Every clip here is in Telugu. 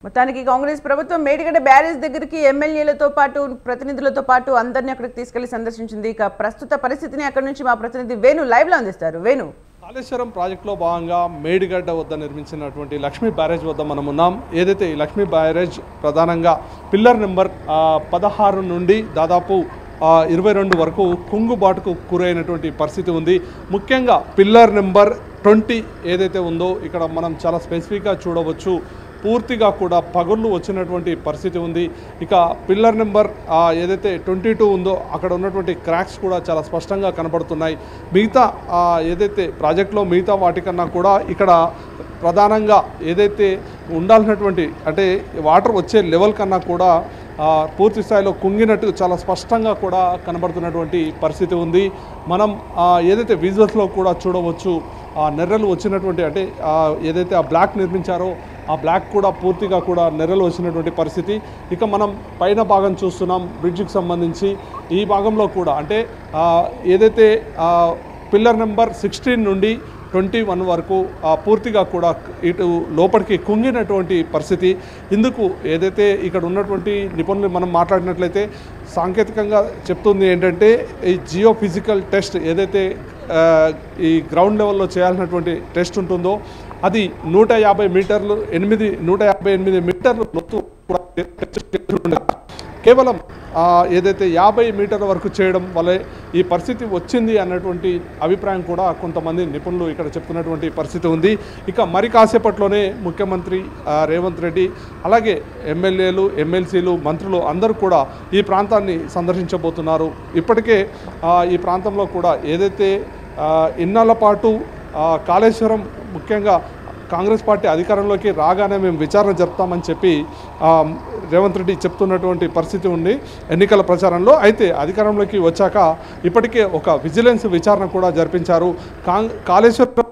మొత్తానికి కాంగ్రెస్ ప్రభుత్వం మేడిగడ్డ బ్యారేజ్ దగ్గరికి ఎమ్మెల్యేలతో పాటు ప్రతినిధులతో పాటు అందరినీ అక్కడికి తీసుకెళ్లి సందర్శించింది ఇక ప్రస్తుత పరిస్థితిని అక్కడి నుంచి మా ప్రతినిధి వేణు లైవ్ లో అందిస్తారు వేణు కాళేశ్వరం ప్రాజెక్టులో భాగంగా మేడిగడ్డ వద్ద నిర్మించినటువంటి లక్ష్మీ బ్యారేజ్ వద్ద మనం ఉన్నాం ఏదైతే ఈ లక్ష్మీ బ్యారేజ్ ప్రధానంగా పిల్లర్ నెంబర్ ఆ, పదహారు నుండి దాదాపు ఆ, ఇరవై రెండు వరకు కుంగుబాటుకు గురైనటువంటి పరిస్థితి ఉంది ముఖ్యంగా పిల్లర్ నెంబర్ ట్వంటీ ఏదైతే ఉందో ఇక్కడ మనం చాలా స్పెసిఫిక్గా చూడవచ్చు పూర్తిగా కూడా పగుళ్ళు వచ్చినటువంటి పరిస్థితి ఉంది ఇక పిల్లర్ నెంబర్ ఆ, ఏదైతే ట్వంటీ టూ ఉందో అక్కడ ఉన్నటువంటి క్రాక్స్ కూడా చాలా స్పష్టంగా కనబడుతున్నాయి మిగతా ఆ, ఏదైతే ప్రాజెక్టులో మిగతా వాటికన్నా కూడా ఇక్కడ ప్రధానంగా ఏదైతే ఉండాల్సినటువంటి అంటే వాటర్ వచ్చే లెవెల్ కన్నా కూడా ఆ, పూర్తి స్థాయిలో కుంగినట్టు చాలా స్పష్టంగా కూడా కనబడుతున్నటువంటి పరిస్థితి ఉంది మనం ఆ, ఏదైతే విజువల్స్లో కూడా చూడవచ్చు ఆ నెర్రలు వచ్చినటువంటి అంటే ఆ, ఏదైతే ఆ బ్లాక్ నిర్మించారో ఆ బ్లాక్ కూడా పూర్తిగా కూడా నెర్రలు వచ్చినటువంటి పరిస్థితి ఇక మనం పైన భాగం చూస్తున్నాం బ్రిడ్జ్కి సంబంధించి ఈ భాగంలో కూడా అంటే ఆ, ఏదైతే ఆ, పిల్లర్ నెంబర్ సిక్స్టీన్ నుండి ట్వంటీ వన్ వరకు ఆ, పూర్తిగా కూడా ఇటు లోపలికి కుంగినటువంటి పరిస్థితి ఇందుకు ఏదైతే ఇక్కడ ఉన్నటువంటి నిపుణులు మనం మాట్లాడినట్లయితే సాంకేతికంగా చెప్తుంది ఏంటంటే ఈ జియో ఫిజికల్ టెస్ట్ ఏదైతే ఆ, ఈ గ్రౌండ్ లెవెల్లో చేయాల్సినటువంటి టెస్ట్ ఉంటుందో అది నూట యాభై మీటర్లు ఎనిమిది నూట యాభై ఎనిమిది మీటర్లు లోతు కూడా టెస్ట్ చేసి ఉండగా కేవలం ఆ, ఏదైతే యాభై మీటర్ల వరకు చేయడం వల్ల ఈ పరిస్థితి వచ్చింది అన్నటువంటి అభిప్రాయం కూడా కొంతమంది నిపుణులు ఇక్కడ చెప్తున్నటువంటి పరిస్థితి ఉంది ఇక మరి కాసేపట్లోనే ముఖ్యమంత్రి ఆ, రేవంత్ రెడ్డి అలాగే ఎమ్మెల్యేలు ఎమ్మెల్సీలు మంత్రులు అందరూ కూడా ఈ ప్రాంతాన్ని సందర్శించబోతున్నారు ఇప్పటికే ఆ, ఈ ప్రాంతంలో కూడా ఏదైతే ఆ, ఇన్నాళ్ళ పాటు ఆ, కాళేశ్వరం ముఖ్యంగా కాంగ్రెస్ పార్టీ అధికారంలోకి రాగానే మేము విచారణ జరుపుతామని చెప్పి ఆ, రేవంత్ రెడ్డి చెప్తున్నటువంటి పరిస్థితి ఉంది ఎన్నికల ప్రచారంలో అయితే అధికారంలోకి వచ్చాక ఇప్పటికే ఒక విజిలెన్స్ విచారణ కూడా జరిపించారు కాంగ్ కాళేశ్వరం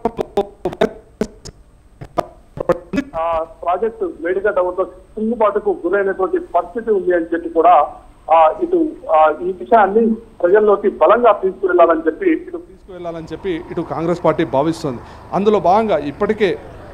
ఆ ప్రాజెక్టు మేడిగడ్డ వద్ద కుంగుబాటుకు గురైనటువంటి పరిస్థితి ఉంది అని చెప్పి కూడా ఆ ఇటు ఆ ఈ విషయాన్ని ప్రజల్లోకి బలంగా తీసుకువెళ్లాలని చెప్పి ఇటు తీసుకువెళ్ళాలని చెప్పి ఇటు కాంగ్రెస్ పార్టీ భావిస్తుంది అందులో భాగంగా ఇప్పటికే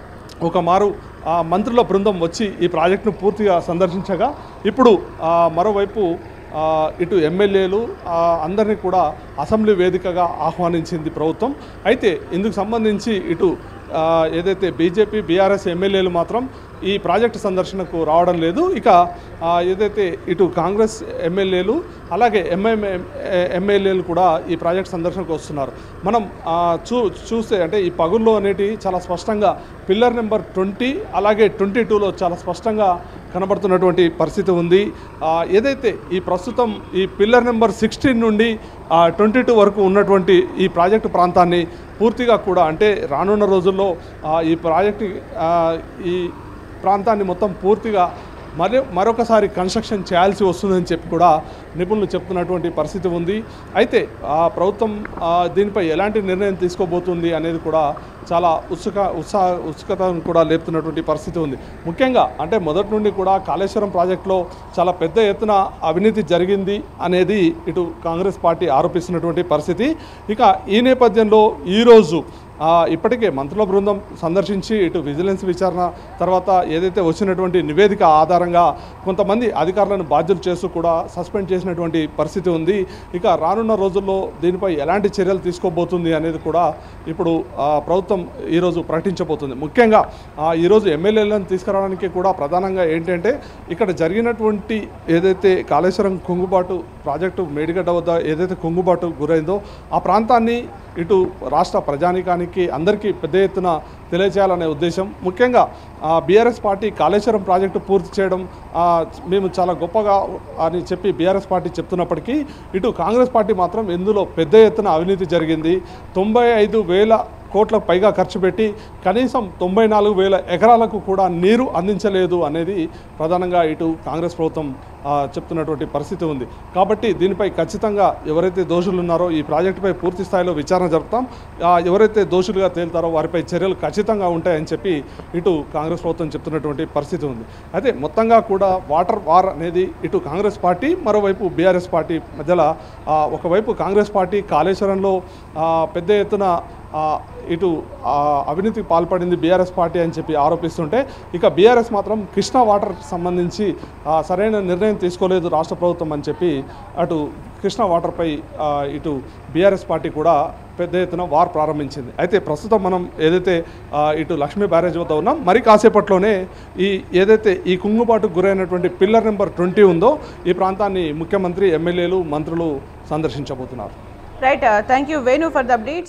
ఒక మారు ఆ మంత్రుల బృందం వచ్చి ఈ ప్రాజెక్టును పూర్తిగా సందర్శించగా ఇప్పుడు ఆ, మరోవైపు ఆ, ఇటు ఎమ్మెల్యేలు ఆ, అందరినీ కూడా అసెంబ్లీ వేదికగా ఆహ్వానించింది ప్రభుత్వం అయితే ఇందుకు సంబంధించి ఇటు ఆ, ఏదైతే బీజేపీ బీఆర్ఎస్ ఎమ్మెల్యేలు మాత్రం ఈ ప్రాజెక్టు సందర్శనకు రావడం లేదు ఇక ఆ, ఏదైతే ఇటు కాంగ్రెస్ ఎమ్మెల్యేలు అలాగే ఎంఐఎం ఎమ్మెల్యేలు కూడా ఈ ప్రాజెక్ట్ సందర్శనకు వస్తున్నారు మనం ఆ, చూ చూస్తే అంటే ఈ పగుల్లో అనేటివి చాలా స్పష్టంగా పిల్లర్ నెంబర్ ట్వంటీ అలాగే ట్వంటీ టూలో చాలా స్పష్టంగా కనబడుతున్నటువంటి పరిస్థితి ఉంది ఆ, ఏదైతే ఈ ప్రస్తుతం ఈ పిల్లర్ నెంబర్ సిక్స్టీన్ నుండి ట్వంటీ టూ వరకు ఉన్నటువంటి ఈ ప్రాజెక్టు ప్రాంతాన్ని పూర్తిగా కూడా అంటే రానున్న రోజుల్లో ఆ, ఈ ప్రాజెక్టు ఆ, ఈ ప్రాంతాన్ని మొత్తం పూర్తిగా మరి మరొకసారి కన్స్ట్రక్షన్ చేయాల్సి వస్తుందని చెప్పి కూడా నిపుణులు చెప్తున్నటువంటి పరిస్థితి ఉంది అయితే ఆ ప్రభుత్వం ఆ, దీనిపై ఎలాంటి నిర్ణయం తీసుకోబోతుంది అనేది కూడా చాలా ఉత్సుక ఉత్సాహ ఉత్సుకతను కూడా లేపుతున్నటువంటి పరిస్థితి ఉంది ముఖ్యంగా అంటే మొదటి నుండి కూడా కాళేశ్వరం ప్రాజెక్టులో చాలా పెద్ద ఎత్తున అవినీతి జరిగింది అనేది ఇటు కాంగ్రెస్ పార్టీ ఆరోపిస్తున్నటువంటి పరిస్థితి ఇక ఈ నేపథ్యంలో ఈరోజు ఆ, ఇప్పటికే మంత్రుల బృందం సందర్శించి ఇటు విజిలెన్స్ విచారణ తర్వాత ఏదైతే వచ్చినటువంటి నివేదిక ఆధారంగా కొంతమంది అధికారులను బాధ్యులు చేస్తూ కూడా సస్పెండ్ చేసినటువంటి పరిస్థితి ఉంది ఇక రానున్న రోజుల్లో దీనిపై ఎలాంటి చర్యలు తీసుకోబోతుంది అనేది కూడా ఇప్పుడు ఆ, ప్రభుత్వం ఈరోజు ప్రకటించబోతుంది ముఖ్యంగా ఆ, ఈరోజు ఎమ్మెల్యేలను తీసుకురావడానికి కూడా ప్రధానంగా ఏంటంటే ఇక్కడ జరిగినటువంటి ఏదైతే కాళేశ్వరం కుంగుబాటు ప్రాజెక్టు మేడిగడ్డ వద్ద ఏదైతే కుంగుబాటు గురైందో ఆ ప్రాంతాన్ని ఇటు రాష్ట్ర ప్రజానికానికి అందరికీ పెద్ద ఎత్తున తెలియజేయాలనే ఉద్దేశం ముఖ్యంగా బీఆర్ఎస్ పార్టీ కాళేశ్వరం ప్రాజెక్టు పూర్తి చేయడం ఆ, మేము చాలా గొప్పగా అని చెప్పి బీఆర్ఎస్ పార్టీ చెప్తున్నప్పటికీ ఇటు కాంగ్రెస్ పార్టీ మాత్రం ఇందులో పెద్ద ఎత్తున అవినీతి జరిగింది తొంభై ఐదు వేల కోట్లకు పైగా ఖర్చు పెట్టి కనీసం తొంభై నాలుగు వేల ఎకరాలకు కూడా నీరు అందించలేదు అనేది ప్రధానంగా ఇటు కాంగ్రెస్ ప్రభుత్వం ఆ, చెప్తున్నటువంటి పరిస్థితి ఉంది కాబట్టి దీనిపై ఖచ్చితంగా ఎవరైతే దోషులు ఉన్నారో ఈ ప్రాజెక్టుపై పూర్తి స్థాయిలో విచారణ జరుపుతాం ఆ, ఎవరైతే దోషులుగా తేలుతారో వారిపై చర్యలు ఖచ్చితంగా ఉంటాయని చెప్పి ఇటు కాంగ్రెస్ ప్రభుత్వం చెప్తున్నటువంటి పరిస్థితి ఉంది అయితే మొత్తంగా కూడా వాటర్ వార్ అనేది ఇటు కాంగ్రెస్ పార్టీ మరోవైపు బీఆర్ఎస్ పార్టీ మధ్యలో ఆ, ఒకవైపు కాంగ్రెస్ పార్టీ కాళేశ్వరంలో ఆ, పెద్ద ఎత్తున ఆ, ఇటు ఆ, అవినీతికి పాల్పడింది బీఆర్ఎస్ పార్టీ అని చెప్పి ఆరోపిస్తుంటే ఇక బీఆర్ఎస్ మాత్రం కృష్ణా వాటర్ సంబంధించి ఆ, సరైన నిర్ణయం తీసుకోలేదు రాష్ట్ర ప్రభుత్వం అని చెప్పి అటు కృష్ణా వాటర్పై ఆ, ఇటు బీఆర్ఎస్ పార్టీ కూడా పెద్ద ఎత్తున వార్ ప్రారంభించింది అయితే ప్రస్తుతం మనం ఏదైతే ఆ, ఇటు లక్ష్మీ బ్యారేజ్ వద్ద ఉన్నాం మరి కాసేపట్లోనే ఈ ఏదైతే ఈ కుంగుబాటుకు గురైనటువంటి పిల్లర్ నెంబర్ ట్వంటీ ఉందో ఈ ప్రాంతాన్ని ముఖ్యమంత్రి ఎమ్మెల్యేలు మంత్రులు సందర్శించబోతున్నారు right thank you Venu for the updates